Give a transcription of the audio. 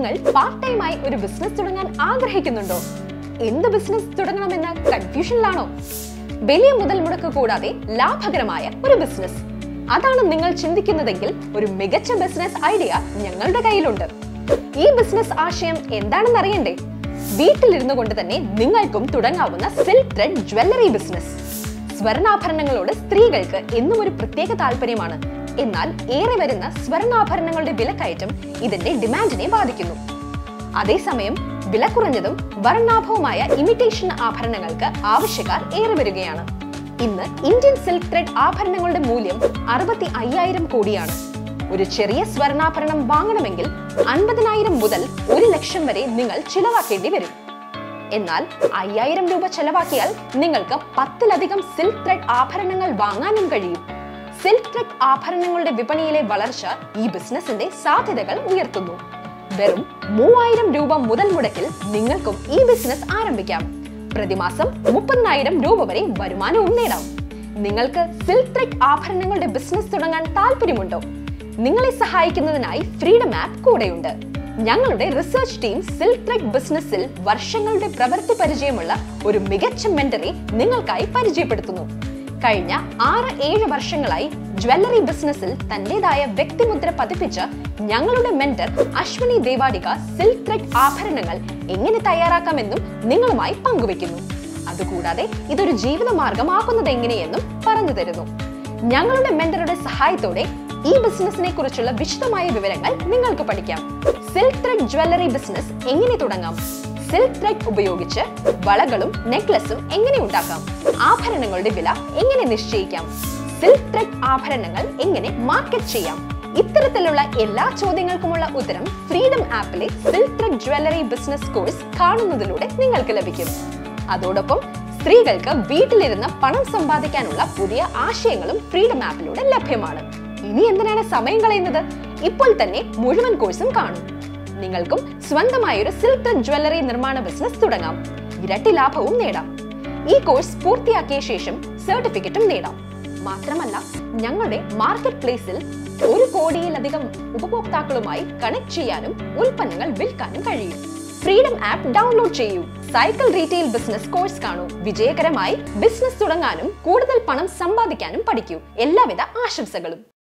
നിങ്ങൾ പാർട്ട് ടൈമായി ഒരു ബിസിനസ് തുടങ്ങാൻ ആഗ്രഹിക്കുന്നുണ്ടോ എന്ത് ബിസിനസ് തുടങ്ങണമെന്ന കൺഫ്യൂഷനിലാണോ വലിയ മുതൽ മുടക്ക് കൂടാതെ ലാഭകരമായ ഒരു ബിസിനസ് അതാണ് നിങ്ങൾ ചിന്തിക്കുന്നതെങ്കിൽ ഒരു മികച്ച ബിസിനസ് ഐഡിയ ഞങ്ങളുടെ കയ്യിലുണ്ട് ഈ ബിസിനസ് ആശയം എന്താണെന്ന് അറിയണ്ടേ വീട്ടിലിരുന്നു കൊണ്ട് തന്നെ നിങ്ങൾക്കും തുടങ്ങാവുന്ന സിൽക്ക് ത്രെഡ് ജ്വല്ലറി ബിസിനസ് സ്വർണ്ണാഭരണങ്ങളോട് സ്ത്രീകൾക്ക് എന്നും ഒരു പ്രത്യേക താല്പര്യമാണ് എന്നാൽ ഏറെ വരുന്ന സ്വർണ്ണാഭരണങ്ങളുടെ വിലക്കയറ്റം ഇതിന്റെ ഡിമാൻഡിനെ ബാധിക്കുന്നു അതേസമയം വില കുറഞ്ഞതും വർണ്ണാഭവുമായ ഇമിറ്റേഷൻ ആഭരണങ്ങൾക്ക് ആവശ്യക്കാർ ഏറെ വരികയാണ് ഇന്ന് ഇന്ത്യൻ സിൽക്ക് ത്രെഡ് ആഭരണങ്ങളുടെ മൂല്യം അറുപത്തി അയ്യായിരം കോടിയാണ് ഒരു ചെറിയ സ്വർണ്ണാഭരണം വാങ്ങണമെങ്കിൽ അൻപതിനായിരം മുതൽ ഒരു ലക്ഷം വരെ നിങ്ങൾ ചിലവാക്കേണ്ടി വരും എന്നാൽ അയ്യായിരം രൂപ ചെലവാക്കിയാൽ നിങ്ങൾക്ക് പത്തിലധികം സിൽക്ക് ത്രെഡ് ആഭരണങ്ങൾ വാങ്ങാനും കഴിയും സിൽക്ക് ത്രെഡ് ആഭരണങ്ങളുടെ വിപണിയിലെ വളർച്ച ഈ ബിസിനസിന്റെ സാധ്യതകൾ ഉയർത്തുന്നു വെറും മൂവായിരം രൂപ മുതൽ മുടക്കിൽ നിങ്ങൾക്കും ഈ ബിസിനസ് ആരംഭിക്കാം പ്രതിമാസം മുപ്പതിനായിരം രൂപ വരെ വരുമാനവും നേടാം നിങ്ങൾക്ക് സിൽക്ക് ത്രെഡ് ആഭരണങ്ങളുടെ ബിസിനസ് തുടങ്ങാൻ താല്പര്യമുണ്ടോ നിങ്ങളെ സഹായിക്കുന്നതിനായി ഫ്രീഡം ആപ്പ് കൂടെയുണ്ട് ഞങ്ങളുടെ റിസർച്ച് ടീം സിൽക്ക് ത്രെഡ് ബിസിനസ്സിൽ വർഷങ്ങളുടെ പ്രവൃത്തി പരിചയമുള്ള ഒരു മികച്ച മെന്ററെ നിങ്ങൾക്കായി പരിചയപ്പെടുത്തുന്നു കഴിഞ്ഞ ആറ് ഏഴ് വർഷങ്ങളായി ജ്വല്ലറി ബിസിനസ്സിൽ തന്റേതായ വ്യക്തിമുദ്ര പതിപ്പിച്ച ഞങ്ങളുടെ mentor Ashwini Devadika silk thread ആഭരണങ്ങൾ എങ്ങനെ തയ്യാറാക്കാമെന്നും നിങ്ങളുമായി പങ്കുവെക്കുന്നു അതുകൂടാതെ ഇതൊരു ജീവിതമാർഗമാക്കുന്നത് എങ്ങനെയെന്നും പറഞ്ഞു തരുന്നു ഞങ്ങളുടെ മെന്ററുടെ സഹായത്തോടെ ഈ ബിസിനസിനെ കുറിച്ചുള്ള വിശദമായ വിവരങ്ങൾ നിങ്ങൾക്ക് പഠിക്കാം സിൽക്ക് ത്രെഡ് ജ്വല്ലറി ബിസിനസ് എങ്ങനെ തുടങ്ങാം സിൽക്ക് ത്രെഡ് ഉപയോഗിച്ച് വളകളും നെക്ലസും എങ്ങനെ ഉണ്ടാക്കാം ആഭരണങ്ങളുടെ വില എങ്ങനെ നിശ്ചയിക്കാം സിൽക്ക് ത്രെഡ് ആഭരണങ്ങൾ എങ്ങനെ മാർക്കറ്റ് ചെയ്യാം ഇത്തരത്തിലുള്ള എല്ലാ ചോദ്യങ്ങൾക്കുമുള്ള ഉത്തരം ഫ്രീഡം ആപ്പിലെ silk thread jewellery business course കാണുന്നതിലൂടെ നിങ്ങൾക്ക് ലഭിക്കും അതോടൊപ്പം സ്ത്രീകൾക്ക് വീട്ടിലിരുന്ന് പണം സമ്പാദിക്കാനുള്ള പുതിയ ആശയങ്ങളും ഫ്രീഡം ആപ്പിലൂടെ ലഭ്യമാണ് ഇനി എന്തിനാണ് സമയം കളയുന്നത് ഇപ്പോൾ തന്നെ മുഴുവൻ കോഴ്സും കാണും നിങ്ങൾക്കും സ്വന്തമായ ഒരു സിൽക്ക് ത്രെഡ് ജ്വല്ലറി നിർമ്മാണ ബിസിനസ് തുടങ്ങാം ഇരട്ടി ലാഭവും നേടാം ഈ കോഴ്സ് പൂർത്തിയാക്കിയ ശേഷം സർട്ടിഫിക്കറ്റും നേടാം മാത്രമല്ല ഞങ്ങളുടെ മാർക്കറ്റ് പ്ലേസിൽ ഒരു കോടിയിലധികം ഉപഭോക്താക്കളുമായി കണക്ട് ചെയ്യാനും ഉൽപ്പന്നങ്ങൾ വിൽക്കാനും കഴിയും ഫ്രീഡം ആപ്പ് ഡൗൺലോഡ് ചെയ്യൂ സൈക്കിൾ റീറ്റെയിൽ ബിസിനസ് കോഴ്സ് കാണൂ വിജയകരമായി ബിസിനസ് തുടങ്ങാനും കൂടുതൽ പണം സമ്പാദിക്കാനും പഠിക്കൂ എല്ലാവിധ ആശംസകളും